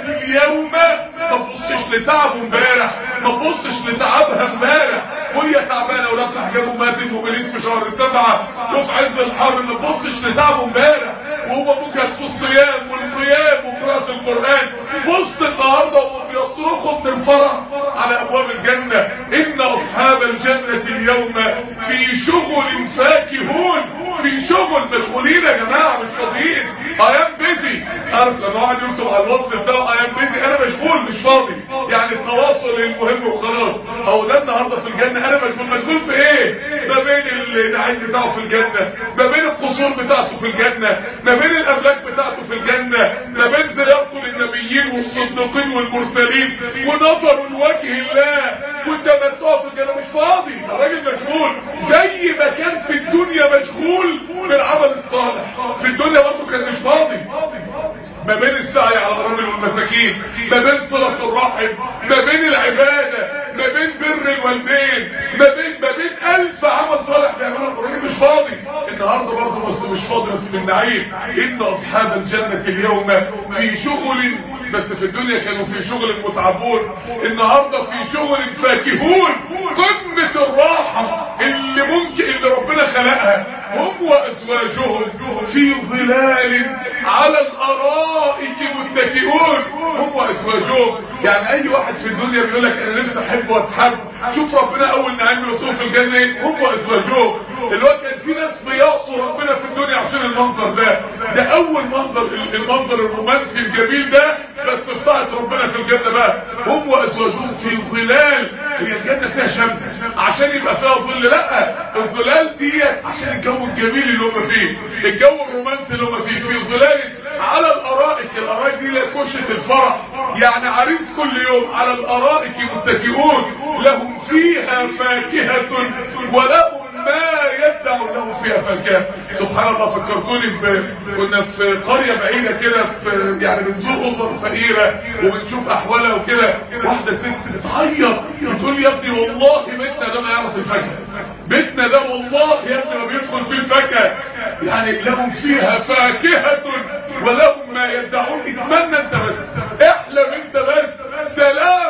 اليوم ما تبصش لتعبه امبارح ما تبصش لتعبها امبارح وهي تعبانه ولابسه حجاب ومات المؤمنين في شهر سبعه وفي عز الحر ما تبصش لتعبه امبارح وهو مجهد في الصيام والقيام وقراءه القران بص النهارده وهم بيصرخوا من الفرح على ابواب الجنه ان اصحاب الجنه اليوم في شغل فاكهون في شغل مشغولين يا جماعه مش فاضيين ايام بيزي عارف لما واحد يكتب على الواتس بتاعه ايام بيزي انا مشغول مش فاضي يعني التواصل المهم وخلاص هو ده النهارده في الجنه انا مشغول مشغول في ايه ما بين النعيم بتاعه في الجنه ما بين القصور بتاعته في الجنه ما بين الاملاك بتاعته في الجنه ما بين زيارته للنبيين والصديقين والمرسلين ونظره لوجه الله وتمتعه في الجنه مش فاضي الراجل مشغول زي ما كان في الدنيا مشغول بالعمل الصالح في الدنيا برضه كان مش فاضي ما بين السعي على الرجل والمساكين ما بين صلة الرحم ما بين العبادة ما بين بر الوالدين ما بين ما بين ألف عمل صالح بيعمله الراجل مش فاضي النهارده برضه بس مش فاضي بس بالنعيم إن أصحاب الجنة اليوم في شغل بس في الدنيا كانوا في شغل متعبون النهاردة في شغل فاكهون قمة الراحة اللي ممكن اللي ربنا خلقها هم وأزواجهم في ظلال على الأرائك متكئون هم وأزواجهم يعني أي واحد في الدنيا بيقول لك أنا نفسي أحب وأتحب شوف ربنا أول نعيم يوصف في الجنة هم وأزواجهم الوقت كان في ناس بيعصوا ربنا في الدنيا عشان المنظر ده ده أول منظر المنظر الرومانسي الجميل ده بس في طاعة ربنا في الجنة بقى هم وأزواجهم في ظلال هي الجنة فيها شمس عشان يبقى فيها ظل لا الظلال دي عشان الجو الجميل اللي هم فيه الجو الرومانسي اللي هم فيه في ظلال على الارائك الارائك دي لكوشة الفرح يعني عريس كل يوم على الارائك متكئون لهم فيها فاكهة ولهم ما يدعو له فيها فاكهة سبحان الله فكرتوني ب... كنا في قرية بعيدة كده في يعني بنزور اسر فقيرة وبنشوف احوالها وكده واحدة ست بتعيط بتقول يا ابني والله بيتنا ده ما يعرف الفاكهة بيتنا ده والله يا ابني ما بيدخل فيه الفاكهة يعني لهم فيها فاكهة ولهم ما يدعون اتمنى انت بس احلم انت بس سلام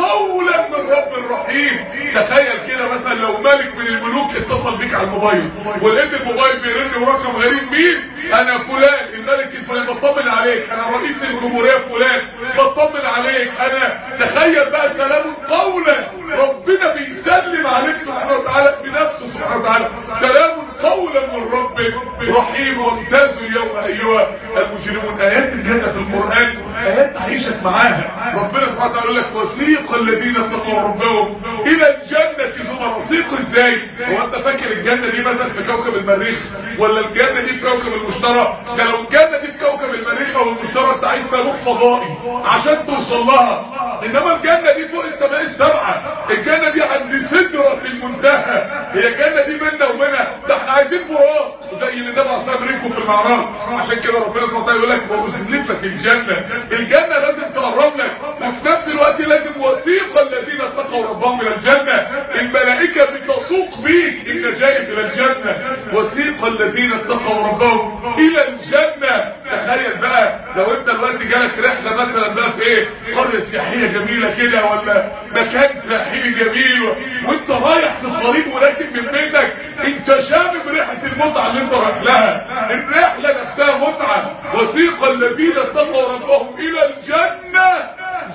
قولا من رب رحيم تخيل كده مثلا لو ملك من الملوك اتصل بيك على الموبايل ولقيت الموبايل بيرن ورقم غريب مين انا فلان الملك الفلاني بطمن عليك انا رئيس الجمهوريه فلان بطمن عليك انا تخيل بقى سلام قولا ربنا بيسلم عليك سبحانه وتعالى بنفسه سبحانه وتعالى سلام قولا من رب رحيم وامتازوا اليوم ايها المجرمون ايات الجنه في القران ايات تعيشك معاها ربنا سبحانه وتعالى يقول لك وسيق الذين اتقوا ربهم الى الجنه زمر وسيق ازاي هو انت فاكر الجنه دي مثلا في كوكب المريخ ولا الجنه دي في كوكب المشتري ده لو الجنه دي في كوكب المريخ او المشتري انت عايز صاروخ فضائي عشان توصل لها انما الجنه دي فوق السماء السبعه الجنه دي عند سدره المنتهى هي الجنه دي منا ومنها ده احنا عايزين براق زي اللي ده مع رجله في المعراج عشان كده ربنا سبحانه وتعالى يقول لك وازلفت الجنه الجنه لازم تقرب لك وفي نفس الوقت لازم وسيق الذين اتقوا ربهم الى الجنه الملائكه بتسوق بيك انت جايب الى الجنه وسيق الذين اتقوا ربهم الى الجنه تخيل بقى لو انت دلوقتي جالك رحله مثلا بقى في ايه قريه سياحيه جميله كده ولا مكان ساحلي جميل وانت رايح في الطريق وراكب من بيتك انت شامم ريحه المتعه اللي انت رايح لها الرحله نفسها متعه وسيق الذين اتقوا ربهم الى الجنه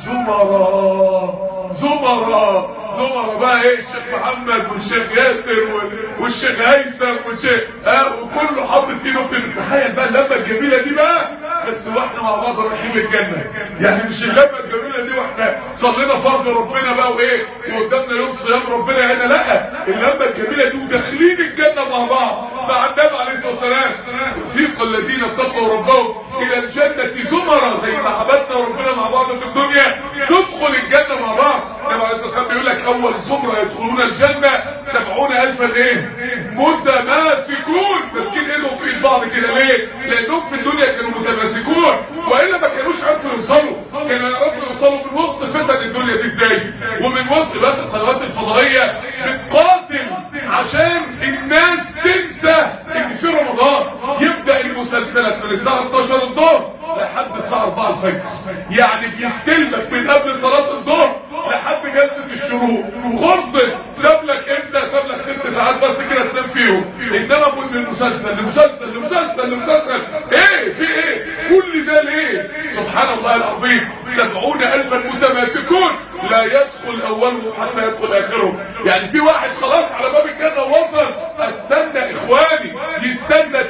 زمرا زمرا زمرا بقى ايه الشيخ محمد والشيخ ياسر والشيخ هيثم والشيخ اه وكله حاطط ايده في تخيل بقى اللمه الجميله دي بقى بس واحنا مع بعض رايحين الجنه يعني مش اللمه الجميله دي واحنا صلينا فرض ربنا بقى وايه وقدامنا يوم صيام ربنا هنا لا اللمه الجميله دي وداخلين الجنه مع بعض مع النبي عليه الصلاه والسلام وسيق الذين اتقوا ربهم الى الجنه زمرا زي ما عبدنا ربنا مع بعض في الدنيا ندخل الجنه مع بعض النبي عليه الصلاه والسلام بيقول لك اول زمره يدخلون الجنه سبعون الفا ايه متماسكون ماسكين ايدهم في ايد بعض كده ليه لانهم في الدنيا كانوا متماسكون والا ما كانوش عارفوا يوصلوا كانوا يعرفوا يوصلوا من وسط فتن الدنيا دي ازاي ومن وسط بقى القنوات الفضائيه بتقاتل عشان الناس تنسى ان في رمضان يبدا المسلسلات من الساعه 12 الظهر لحد الساعه 4 الفجر يعني بيستلمك من قبل صلاة الظهر لحد جلسة الشروق خلصت ساب لك انت ساب لك ست ساعات بس كده تنام فيهم انما من المسلسل لمسلسل لمسلسل لمسلسل ايه في ايه كل ده ليه سبحان الله العظيم سبعون الفا متماسكون لا يدخل اولهم حتى يدخل اخرهم يعني في واحد خلاص على باب الجنة وصل استنى اخواني يستنى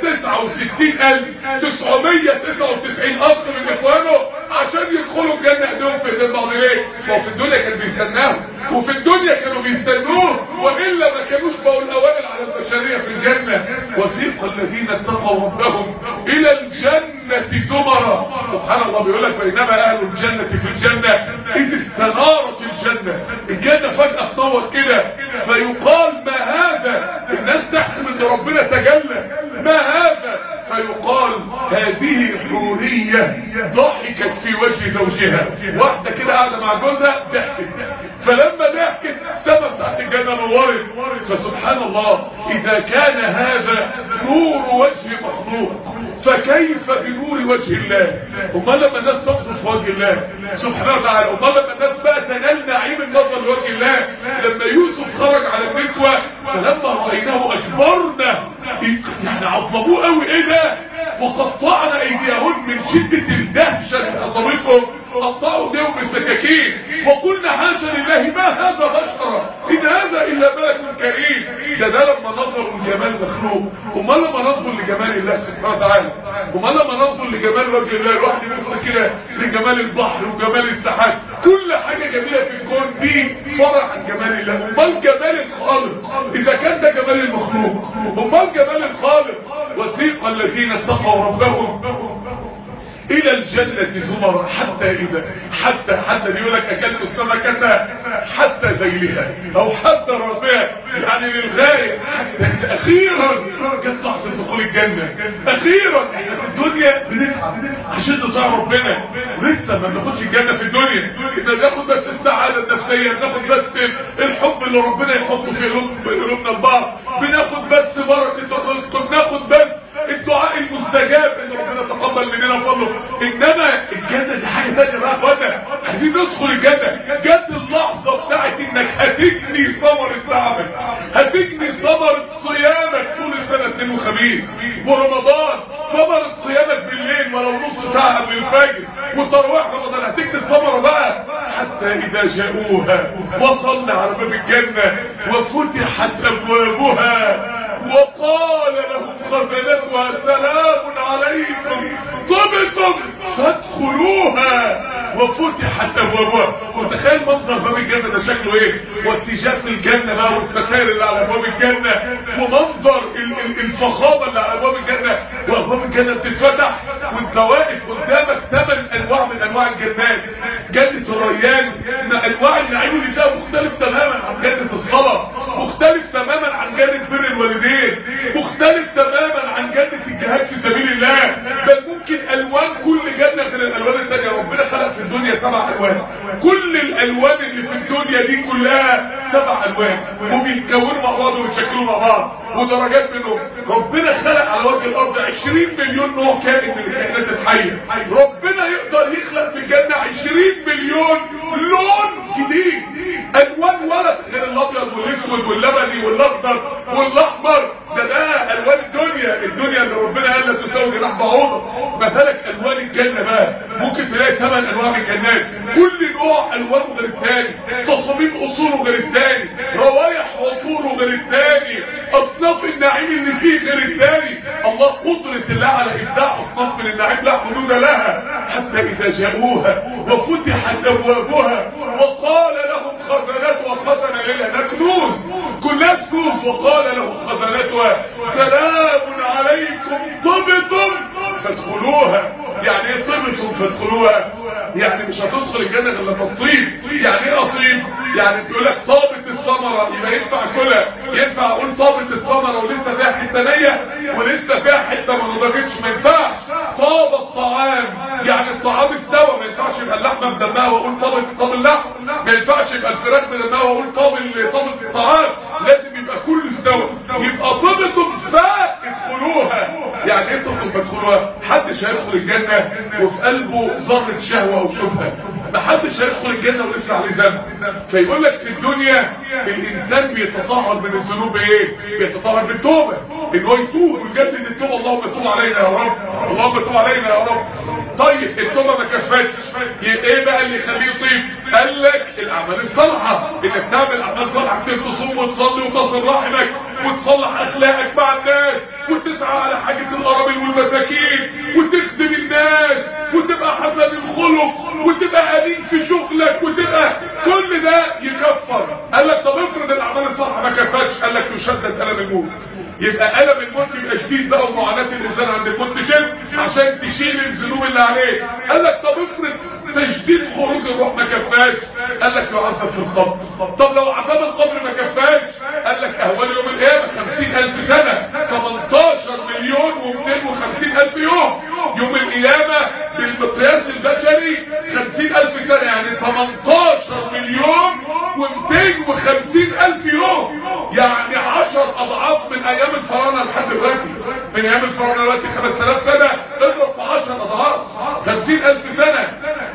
69999 اخ من اخوانه عشان يدخلوا الجنة ايديهم في ايدين بعض ليه ما هو في الدنيا كان بيستناهم وفي الدنيا كانوا بيستنوه والا ما كانوش بقوا الاوائل على البشرية في الجنة وسيق الذين اتقوا ربهم الى الجنة زمرا سبحان الله بيقول لك بينما اهل الجنة في الجنة اذ استنارت الجنة الجنة فجأة تنور كده فيقال ما هذا الناس تحسب ان ربنا تجلى ما هذا فيقال هذه حورية ضحكت في وجه زوجها واحدة كده قاعدة مع جوزها ضحكت فلما ضحكت السبب بتاعت الجنة نورت فسبحان الله اذا كان هذا نور وجه مخلوق فكيف بنور وجه الله امال لما الناس تنظر في وجه الله سبحانه وتعالى امال لما الناس بقى تنال نعيم النظر لوجه الله لما يوسف خرج على النسوة فلما رأيناه اكبرنا يعني عظموه قوي ايه ده وقطعنا ايديهن من شدة الدهشة اللي اصابتهم قطعوا ايديهم بالسكاكين وقلنا حاشا لله ما هذا بشرا ان هذا الا ملك كريم ده ده لما نظروا لجمال مخلوق امال لما ننظر لجمال الله سبحانه وتعالى امال لما ننظر لجمال وجه الله الواحد يبص كده لجمال البحر وجمال السحاب كل حاجه جميله في الكون دي فرع عن جمال الله امال جمال الخالق اذا كان ده جمال المخلوق امال جمال الخالق وسيق الذين اتقوا ربهم الى الجنة زمر حتى اذا حتى حتى بيقول لك اكلت السمكة حتى ذيلها او حتى راسها يعني للغاية حتى إذا اخيرا جت لحظة دخول الجنة اخيرا احنا في الدنيا بنتعب عشان نطيع ربنا لسه ما بناخدش الجنة في الدنيا احنا بناخد بس السعادة النفسية بناخد بس الحب اللي ربنا يحطه في قلوبنا البعض بناخد بس بركة الرزق بناخد بس الدعاء المستجاب ان ربنا تقبل مننا فضله انما الجنة دي حاجة تانية بقى اخوانا عايزين ندخل الجنة جت اللحظة بتاعت انك هتجني ثمرة تعبك هتجني ثمرة صيامك طول السنة اثنين وخميس ورمضان ثمرة قيامك بالليل ولو نص ساعة قبل الفجر وترويح رمضان هتجني الثمرة بقى حتى اذا جاءوها وصلنا على باب الجنة وفتحت ابوابها وقال لهم خزنتها سلام عليكم طبتم فادخلوها وفتحت ابوابها وتخيل منظر باب الجنة ده شكله ايه والسجاف الجنة بقى والستائر اللي على ابواب الجنة ومنظر ال ال الفخامة اللي على ابواب الجنة وابواب الجنة بتتفتح وانت واقف قدامك ثمان انواع من انواع الجنات جنة الريان انواع النعيم اللي فيها مختلف تماما عن جنة الصلاة مختلف تماما عن جنة بر الوالدين مختلف تماما عن جنة الجهاد في سبيل الله بل ممكن الوان كل جنة غير الالوان التانية ربنا خلق في الدنيا سبع الوان كل الالوان اللي في الدنيا دي كلها سبع الوان وبيتكونوا مع بعض وبيتشكلوا مع بعض ودرجات منهم ربنا خلق على وجه الارض 20 مليون نوع كائن من الكائنات الحية ربنا يقدر يخلق في الجنة 20 مليون لون جديد الوان ورق غير الابيض والاسود واللبني والاخضر والاحمر ده ده الوان الدنيا الدنيا اللي ربنا قال لا تساوي جناح بعوضه ما بالك الوان الجنه بقى ممكن تلاقي ثمان انواع من الجنات كل نوع الوانه غير الثاني تصاميم اصوله غير الثاني روايح وطوله غير الثاني اصناف النعيم اللي فيه غير الثاني الله قدره الله على ابداع اصناف من النعيم لا حدود لها حتى اذا جاءوها وفتحت ابوابها وقال لهم خزنتها خزن ليلة كنوز كلها كنوز وقال لهم خزنتها سلام عليكم طبتم فادخلوها يعني ايه طبتم فادخلوها يعني مش هتدخل الجنة غير لما تطيب يعني ايه اطيب يعني تقول لك طابت الثمرة يبقى ينفع كلها ينفع اقول طابت الثمرة ولسه فيها حتة نية ولسه فيها حتة ما نضجتش ما ينفعش طاب الطعام يعني الطعام استوى ما ينفعش يبقى اللحمة بدمها واقول طابت طاب اللحم ما ينفعش يبقى الفراخ بدمها واقول طاب طاب الطعام لازم يبقى كله استوى يبقى طبتم فادخلوها يعني انتوا تدخلوها محدش هيدخل الجنة وفي قلبه ذرة شهوة او شبهة محدش هيدخل الجنة ولسه عليه ذنب فيقول لك في الدنيا الانسان بيتطهر من الذنوب ايه بيتطهر بالتوبة ان هو يتوب ويجدد التوبة اللهم تب علينا يا رب اللهم تب علينا يا رب طيب التوبة ما كفتش ايه بقى اللي يخليه يطيب قال لك الاعمال الصالحة انك تعمل اعمال صالحة كتير تصوم وتصلي وتصل رحمك وتصلح اخلاقك مع الناس وتسعى على حاجة الارامل والمساكين وتخدم الناس وتبقى حسن الخلق وتبقى امين في شغلك وتبقى كل ده يكفر قال لك طب افرض الاعمال الصالحة ما كفتش قال لك يشدد الم الموت يبقى الم الموت يبقى شديد بقى ومعاناة الانسان عند الموت تشد عشان تشيل الذنوب اللي عليه قال لك طب افرض تجديد خروج الروح ما كفاش قال لك يعذب في القبر طب لو عذاب القبر ما كفاش قال لك اهوال يوم القيامه 50000 سنه 18 مليون و250 الف يوم يوم القيامه بالمقياس البشري 50000 سنه يعني 18 مليون و250 الف يوم يعني 10 اضعاف من ايام الفراعنه لحد دلوقتي من ايام الفراعنه دلوقتي 5000 سنه اضرب في 10 اضعاف 50000 سنه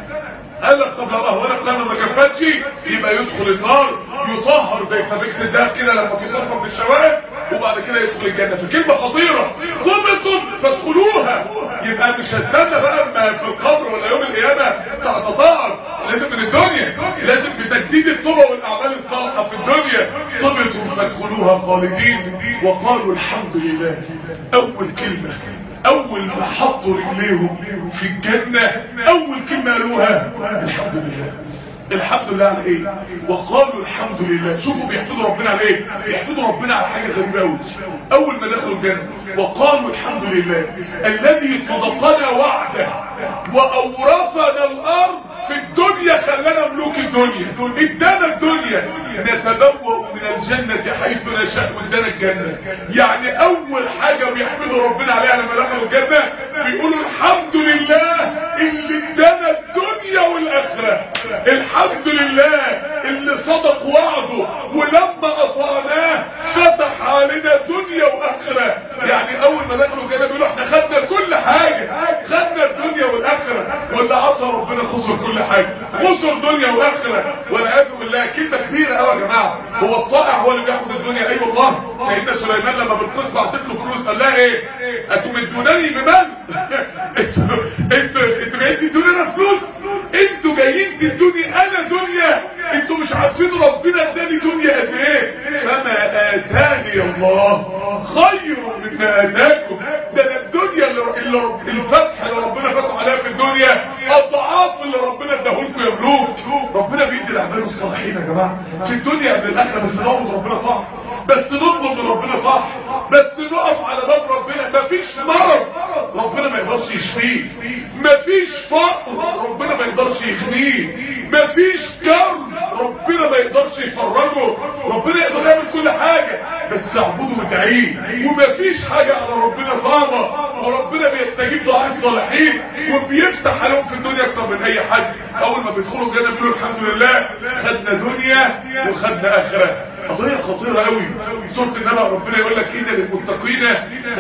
قال لك طب لو اهوالك لما ما كفتش يبقى يدخل النار يطهر زي سبيكة الدهب كده لما في صفة من الشوارع وبعد كده يدخل الجنة فكلمة خطيرة طبتم فادخلوها يبقى مش هستنى بقى ما في القبر ولا يوم القيامة تتطهر لازم من الدنيا لازم بتجديد التوبة والاعمال الصالحة في الدنيا طبتم فادخلوها خالدين وقالوا الحمد لله اول كلمة اول ما حطوا رجليهم في الجنة اول كلمة قالوها الحمد لله الحمد لله على ايه وقالوا الحمد لله شوفوا بيحمدوا ربنا على ايه بيحمدوا ربنا على حاجة غريبة قوي اول ما دخلوا الجنة وقالوا الحمد لله الذي صدقنا وعده واورثنا الارض في الدنيا خلانا ملوك الدنيا ادانا الدنيا نتبوأ من الجنة حيث نشاء وادانا الجنة يعني اول حاجة بيحمدوا ربنا عليها لما دخلوا الجنة بيقولوا الحمد لله اللي ادانا الدنيا والاخرة الحمد لله اللي صدق وعده ولما اطعناه فتح علينا دنيا واخرة يعني اول ما دخلوا الجنة بيقولوا احنا خدنا كل حاجة خدنا الدنيا والاخرة ولا عصى ربنا خسر كل حاجة خسر دنيا واخرة والعياذ بالله كلمة كبيرة قوي يا جماعة هو الطائع هو اللي بياخد الدنيا اي والله سيدنا سليمان لما بالقسط بعتت له فلوس قال لها ايه اتمدونني بمال انتوا انتوا انتوا جايين تدوني انا فلوس انتوا جايين تدوني انا دنيا انتوا مش عارفين ربنا اداني دنيا قد ايه فما اتاني الله خير مما اتاكم ده انا الدنيا اللي, اللي رب الفتح اللي ربنا فتح عليها في الدنيا اضعاف اللي ربنا اداهولكم يا ملوك ربنا بيدي الاعمال الصالحين يا جماعه في الدنيا قبل الاخره بس نعبد ربنا صح بس نطلب من ربنا صح بس نقف على باب ربنا مفيش مرض ربنا ما يقدرش يشفيه مفيش فقر ربنا ما يقدرش يغنيه مفيش كرم ربنا ما يقدرش يفرجه ربنا يقدر يعمل كل حاجة بس اعبده وتعيه ومفيش حاجة على ربنا صعبة وربنا بيستجيب دعاء الصالحين وبيفتح عليهم في الدنيا اكتر من اي حد اول ما بيدخلوا الجنة بيقولوا الحمد لله خدنا دنيا وخدنا اخرة قضية خطيرة قوي سورة النبأ ربنا يقول لك ايه للمتقين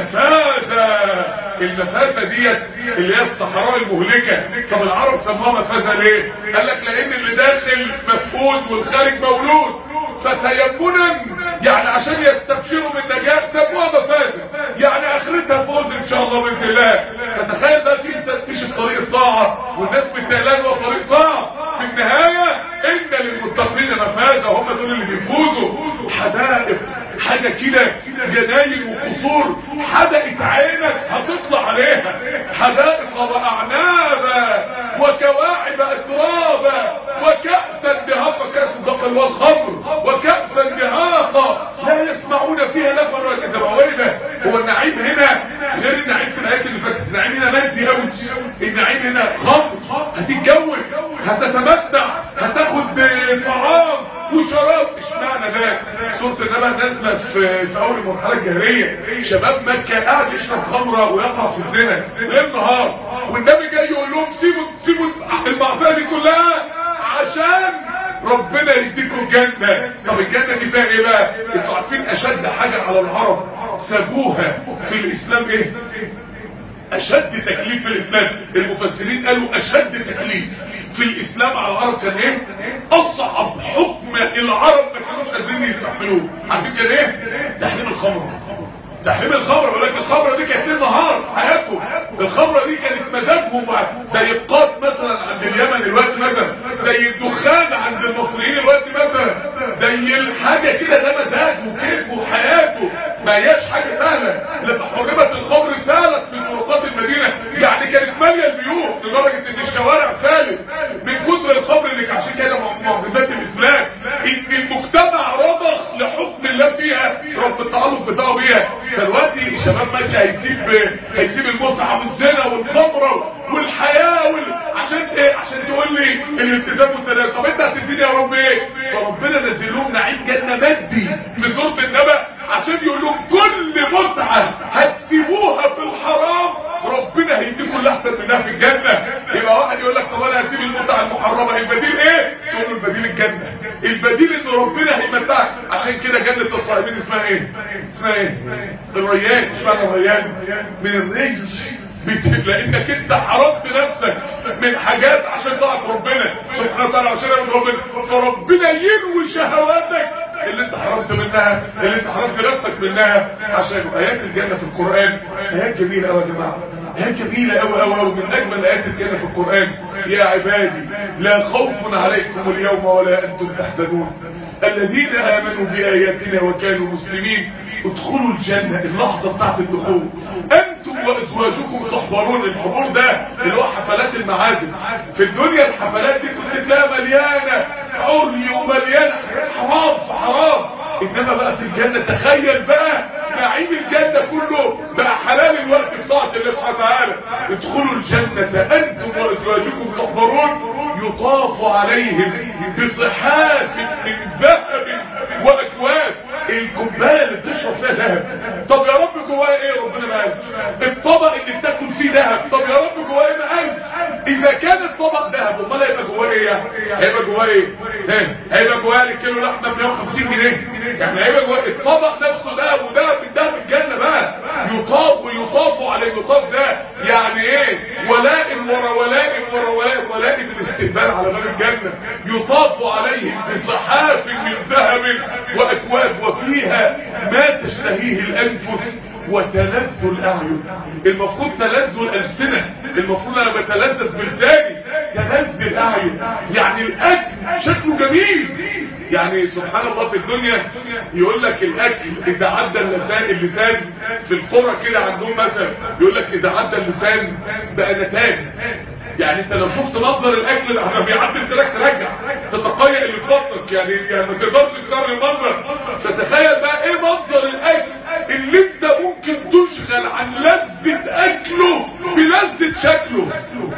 مفازة المفازة ديت اللي هي الصحراء المهلكة طب العرب سموها مفازة ليه قال لك لان اللي داخل مفقود والخارج مولود فتيمنا يعني عشان يستبشروا بالنجاة سموها مفازة يعني اخرتها فوز ان شاء الله باذن الله فتخيل بقى في انسان مشي في طريق الطاعة والناس في التهلال وطريق صعب في النهاية ان للمتقين مفازة هم دول اللي بيفوزوا حدائق حاجة كده جناين وقصور حدقت عينك هتطلع عليها حدائق واعنابا وكواعب اترابا وكأسا دهاقا كأس الدقل والخمر وكأسا دهاقا لا يسمعون فيها لغوا ولا كذبا وإذا هو النعيم هنا غير النعيم في الآيات اللي فاتت النعيم هنا مادي قوي النعيم هنا خمر هتتجوز هتتمتع هتاخد طعام وشراب اشمعنى ذلك سورة النبأ نازلة في, في اول المرحلة الجاهلية شباب مكة قاعد يشرب خمرة ويقع في الزنا ليل نهار والنبي جاي يقول لهم سيبوا سيبوا المعصية دي كلها عشان ربنا يديكم الجنة طب الجنة دي فيها ايه بقى انتوا عارفين اشد حاجة على العرب سابوها في الاسلام ايه اشد تكليف في الاسلام المفسرين قالوا اشد تكليف في الاسلام على العرب كان ايه اصعب حكم العرب ما كانوش قادرين يستحملوه عارفين كان ايه تحريم الخمر تحريم الخمر ولكن الخمره دي كانت ليل نهار حياتهم الخمره دي كانت مزاجهم زي القات مثلا عند اليمن الوقت مثلا زي الدخان عند المصريين الوقت مثلا زي الحاجه كده ده مزاج وكيف وحياته ما هياش حاجه سهله لما حرمت الخمر سالت في طرقات المدينه يعني كانت ماليه البيوت لدرجه ان الشوارع سالت من كتر الخمر اللي عشان كده معجزات الاسلام ان المجتمع رضخ لحكم الله فيها رب التعلق بتاعه بيها دلوقتي شباب مكة هيسيب هيسيب المتعة والزنا والخمرة والحياة وال... عشان ايه عشان تقول لي الالتزام والتدين طب انت هتديني يا رب ايه فربنا نزل لهم نعيم جنة مادي في سورة النبأ عشان يقول لهم كل متعة هتسيبوها في الحرام ربنا هيديكم اللي احسن منها في الجنة يبقى واحد يقول لك طب انا هسيب المتعة المحرمة البديل ايه تقول له البديل الجنة البديل ان ربنا هيمتعك عشان كده جنة الصائمين اسمها ايه اسمها ايه الريان مش معنى الريان من الريش لانك انت حرمت نفسك من حاجات عشان طاعة ربنا سبحانه وتعالى عشان يرضي ربنا فربنا ينوي شهواتك اللي انت حرمت منها اللي انت حرمت نفسك منها عشان ايات الجنة في القرآن ايات جميلة قوي يا جماعة ايات جميلة قوي قوي قوي من اجمل ايات الجنة في القرآن يا عبادي لا خوف عليكم اليوم ولا انتم تحزنون الذين امنوا باياتنا وكانوا مسلمين ادخلوا الجنة اللحظة بتاعت الدخول انتم وازواجكم تحضرون الحضور ده اللي هو حفلات المعازم في الدنيا الحفلات دي كنت تلاقيها مليانة عري ومليانة حرام في حرام انما بقى في الجنة تخيل بقى نعيم الجنة كله بقى حلال الوقت في طاعة الله سبحانه وتعالى ادخلوا الجنة انتم وازواجكم تحضرون يطاف عليهم بصحاف من ذهب واكواب الكوبايه اللي بتشرب فيها ذهب طب يا رب جواها ايه ربنا ما قالش الطبق اللي بتاكل فيه ذهب طب يا رب جواها ايه ما قالش اذا كان الطبق ذهب امال هيبقى جواه ايه يعني هيبقى جواه ايه هيبقى جواه الكيلو لحمه ب 150 جنيه يعني هيبقى جواه الطبق نفسه ذهب وذهب من ذهب الجنه بقى يطاف ويطاف عليه يطاف ده يعني ايه ولاء ورا ولاء ورا ولاء ولاء بالاستقبال على باب الجنه يطاف عليهم بصحاف من ذهب واكواب وفيها ما تشتهيه الانفس وتلذ الاعين المفروض تلذ الالسنه المفروض انا بتلذذ بلساني تلذ الاعين يعني الاكل شكله جميل يعني سبحان الله في الدنيا يقول لك الاكل اذا عدى اللسان اللسان في القرى كده عندهم مثلا يقول لك اذا عدى اللسان بقى نتاج يعني انت لو شفت منظر الاكل لما بيعدي لسانك ترجع تتقيأ اللي في بطنك يعني يعني ما تقدرش تكسر المنظر فتخيل بقى ايه منظر الاكل اللي انت ممكن تشغل عن لذة اكله بلذة شكله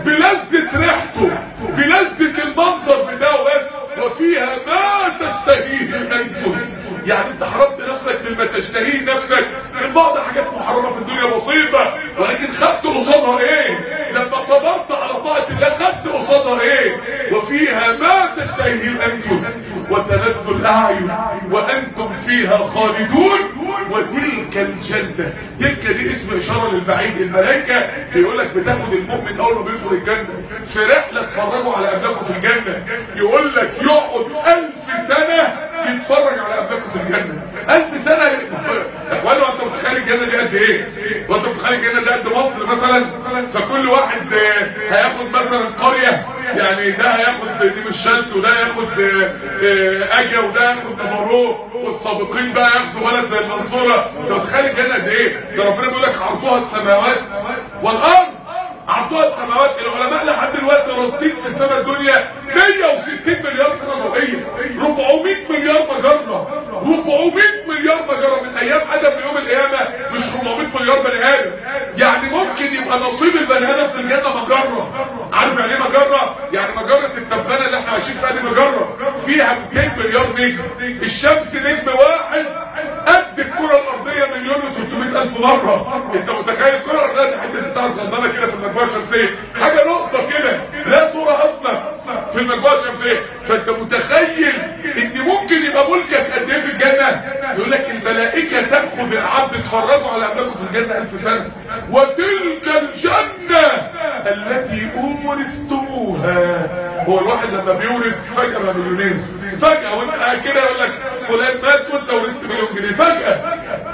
بلذة ريحته بلذة المنظر بتاعه بس وفيها ما تشتهيه الانفس يعني انت حرمت نفسك مما تشتهيه نفسك من بعض حاجات محرمة في الدنيا بسيطة ولكن خدت قصادها ايه لما صبرت على طاعة الله خدت قصادها ايه وفيها ما تشتهيه الانفس وتلذ الاعين وانتم فيها خالدون وتلك الجنة تلك دي اسم اشارة للبعيد الملائكة بيقول لك بتاخد المؤمن اول ما بيدخل الجنة في رحلة تفرجوا على ابنائكم في الجنة يقول لك يقعد الف سنة يتفرج على ابنائكم في الجنة الف سنة اخواني وانت متخيل الجنة دي قد ايه وانت متخيل الجنة دي قد مصر مثلا فكل واحد هياخد مثلا قرية يعني ده هياخد دي مش شلت وده هياخد اجا وده هياخد نمرو والسابقين بقى ياخدوا بلد زي المنصورة انت متخيل الجنة قد ايه ده ربنا بيقول لك عرضها السماوات والارض عرضها السماوات العلماء لحد دلوقتي راصدين في السماء الدنيا 160 مليار سنه ضوئيه 400 مليار مجره 400 مليار مجره من ايام ادم ليوم القيامه مش 400 مليار بني ادم يعني ممكن يبقى نصيب البني ادم في الجنه مجره عارف يعني ايه مجره يعني مجره التبانه اللي احنا عايشين فيها دي مجره فيها 200 مليار نجم الشمس نجم واحد قد الكره الارضيه مليون و300 الف مره انت متخيل الكره الارضيه حته بتاعت غلبانه كده في المجموعه الشمسيه حاجه نقطه كده لا صوره اصلا في في المجموعه الشمسيه فانت متخيل ان ممكن يبقى ملكك قد ايه في الجنه يقول لك الملائكه تاخذ العبد تفرجوا على املاكه في الجنه الف سنه وتلك الجنه التي اورثتموها هو الواحد لما بيورث فجاه بقى مليونير فجاه وانت قاعد كده يقول لك فلان مات وانت ورثت مليون جنيه فجاه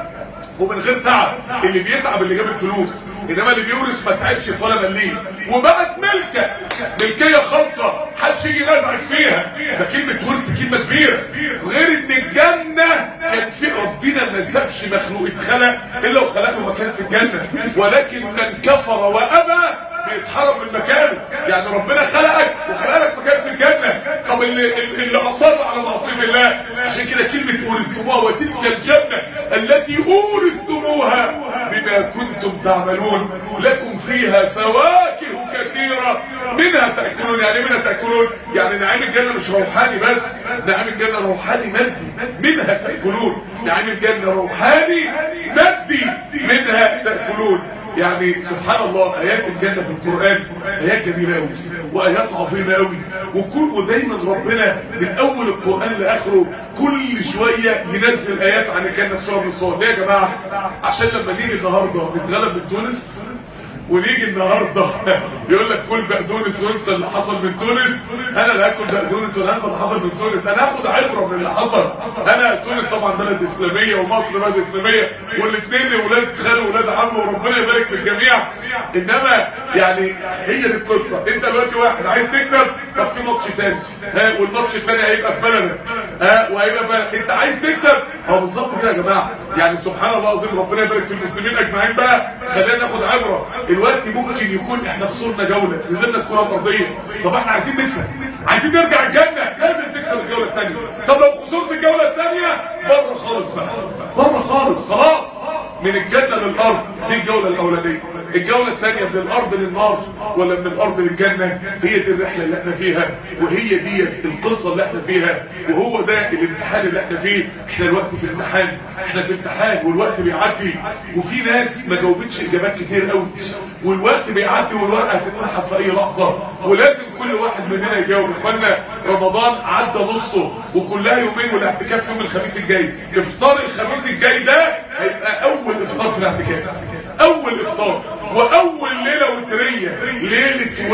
ومن غير تعب اللي بيتعب اللي جاب الفلوس انما اللي بيورث ما تعبش ولا مليه وبقت ملكه ملكيه خاصه محدش يجي ينازعك فيها فكلمه ورث كلمه كبيره غير ان الجنه كان في ربنا ما سابش مخلوق اتخلق الا وخلق له مكان في الجنه ولكن من كفر وابى بيتحرم من مكانه يعني ربنا خلقك وخلق لك مكان في الجنة طب اللي, اللي أصر على معصية الله عشان كده كلمة أورثتموها وتلك الجنة التي أورثتموها بما كنتم تعملون لكم فيها فواكه كثيرة منها تأكلون يعني منها تأكلون يعني نعيم الجنة مش روحاني بس نعيم الجنة روحاني مادي منها تأكلون نعيم الجنة روحاني مادي منها تأكلون يعني سبحان الله ايات الجنة في القرآن ايات جميلة قوي وايات عظيمة قوي وكل ودايما ربنا من اول القرآن لاخره كل شوية ينزل ايات عن الجنة في سورة من الصور ليه يا جماعة عشان لما نيجي النهاردة نتغلب من تونس ونيجي النهاردة يقول لك كل بقدونس وانسى اللي حصل من تونس انا لا هاكل بقدونس ولا انسى اللي حصل من تونس انا هاخد عبرة من اللي حصل انا تونس طبعا بلد اسلامية ومصر بلد اسلامية والاثنين ولاد خال ولاد عم وربنا يبارك في الجميع انما يعني هي دي القصة انت دلوقتي واحد عايز تكسب طب في ماتش تاني ها والماتش الثاني هيبقى في بلدك ها وهيبقى بلد. انت عايز تكسب اه بالظبط كده يا جماعة يعني سبحان الله العظيم ربنا يبارك في المسلمين اجمعين بقى خلينا ناخد عبرة الوقت ممكن يكون احنا خسرنا جولة نزلنا الكرة الارضية طب احنا عايزين نكسب عايزين نرجع الجنة لازم تكسب الجولة الثانية طب لو خسرت الجولة الثانية بره خالص بقى بره خالص خلاص من الجنة للأرض دي الجولة الأولانية الجولة الثانية من الأرض للنار ولا من الأرض للجنة هي دي الرحلة اللي احنا فيها وهي دي القصة اللي احنا فيها وهو ده الامتحان اللي احنا فيه احنا الوقت في الامتحان احنا في امتحان والوقت بيعدي وفي ناس ما جاوبتش اجابات كتير قوي والوقت بيعدي والورقة هتتسحب في اي لحظة ولازم كل واحد مننا يجاوب اخوانا رمضان عدى نصه وكلها يومين والاعتكاف يوم الخميس الجاي افطار الخميس الجاي ده هيبقى اول افطار في الاعتكاف اول افطار واول ليلة وترية ليلة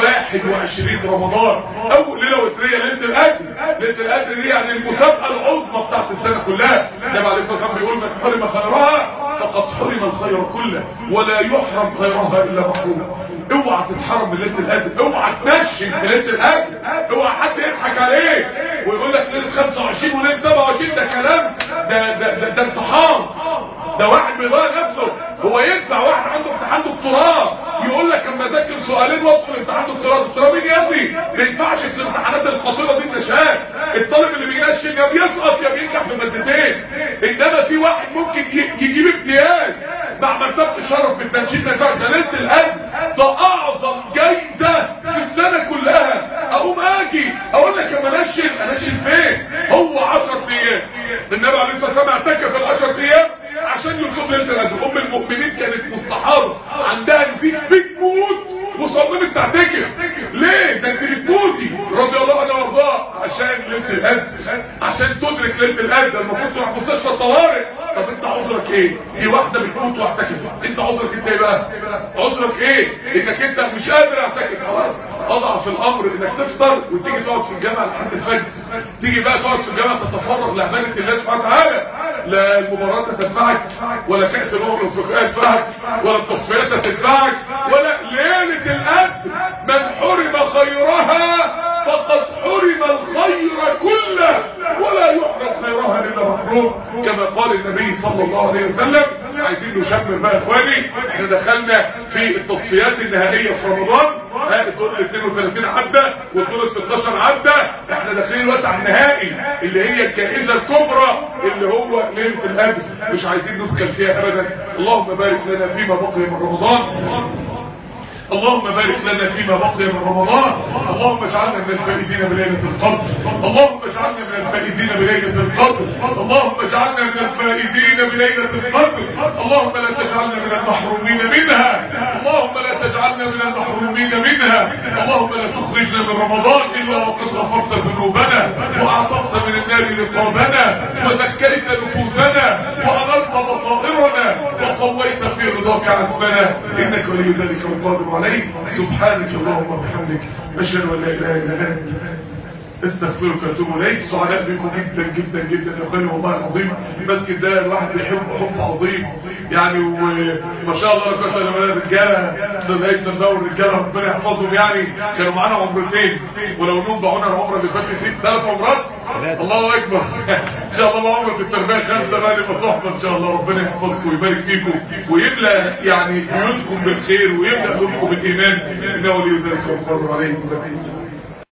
21 رمضان اول ليلة وترية ليلة القدر ليلة القدر دي يعني المسابقة العظمى بتاعت السنة كلها ده بعد الصلاة والسلام بيقول من حرم خيرها فقد حرم الخير كله ولا يحرم خيرها الا محروم اوعى تتحرم من ليله القدر اوعى تمشي في ليله القدر اوعى حد يضحك عليك ويقول لك ليله 25 وليله 27 ده كلام ده ده ده, ده امتحان ده واحد بيضيع نفسه هو ينفع واحد عنده امتحان دكتوراه يقول لك اما اذاكر سؤالين وادخل امتحان دكتوراه دكتوراه مين يا ابني ما ينفعش في الامتحانات الخطيره دي النشان الطالب اللي بينشن يا بيسقط يا بينجح في مادتين انما في واحد ممكن يجيب امتياز مع مرتبه الشرف بالتنشين ما ينفعش ده ليله القدر ده اعظم جايزه في السنه كلها اقوم اجي اقول لك اما انشن انشن فين هو 10 ايام النبي عليه الصلاه والسلام اعتكف ال 10 ايام عشان يوصل ليله القدر ام المؤمنين كانت مستحاضه عندها نزيف بتموت وصممت تعتكف ليه ده انت بتموتي رضي الله عنها وارضاها عشان ليله القدر عشان تدرك ليله القدر المفروض تروح مستشفى الطوارئ طب انت عذرك ايه دي واحده بتموت واعتكف انت عذرك انت ايه بقى عذرك ايه انك انت مش قادر اعتكف خلاص اضعف الامر انك تفطر وتيجي تقعد في الجامعه لحد الفجر تيجي بقى تقعد في الجامعه تتفرغ لعباده الله سبحانه وتعالى لا المباراه تدفعك ولا كاس الامم الافريقيه تدفعك ولا التصفيات تدفعك ولا ليله القدر من حرم خيرها فقد حرم الخير كله ولا يحرم خيرها الا محروم كما قال النبي صلى الله عليه وسلم عايزين نشمر بقى يا اخواني احنا دخلنا في التصفيات النهائيه في رمضان ها الدور ال 32 عدى والدور ال 16 عدى احنا داخلين الوقت على النهائي اللي هي الجائزه الكبرى اللي هو ليله القدر مش عايزين ندخل فيها ابدا اللهم بارك لنا فيما بقي من رمضان اللهم بارك لنا فيما بقي من رمضان اللهم اجعلنا من الفائزين بليلة القدر اللهم اجعلنا من الفائزين بليلة القدر اللهم اجعلنا من الفائزين بليلة القدر اللهم لا تجعلنا من المحرومين منها اللهم لا تجعلنا من المحرومين منها اللهم لا تخرجنا من رمضان إلا وقد غفرت ذنوبنا وأعطفت من النار رقابنا وزكيت نفوسنا وأنرت بصائرنا وقويت في رضاك عزمنا إنك ولي ذلك والقادر عليه سبحانك اللهم وبحمدك أشهد أن لا إله إلا أنت استغفرك واتوب اليك سعداء بكم جدا جدا جدا يا اخواني والله العظيم المسجد ده الواحد بيحب حب عظيم يعني وما شاء الله كنت لما الرجاله استاذ هيثم ده والرجاله ربنا يحفظهم يعني كانوا معانا عمرتين ولو انهم ضاعونا العمره اللي فاتت دي ثلاث عمرات الله اكبر ان شاء الله عمره التربيه خمسه بقى نبقى صحبه ان شاء الله ربنا يحفظكم ويبارك فيكم ويملى يعني بيوتكم بالخير ويملى قلوبكم بالايمان انه ولي ذلك والقدر عليه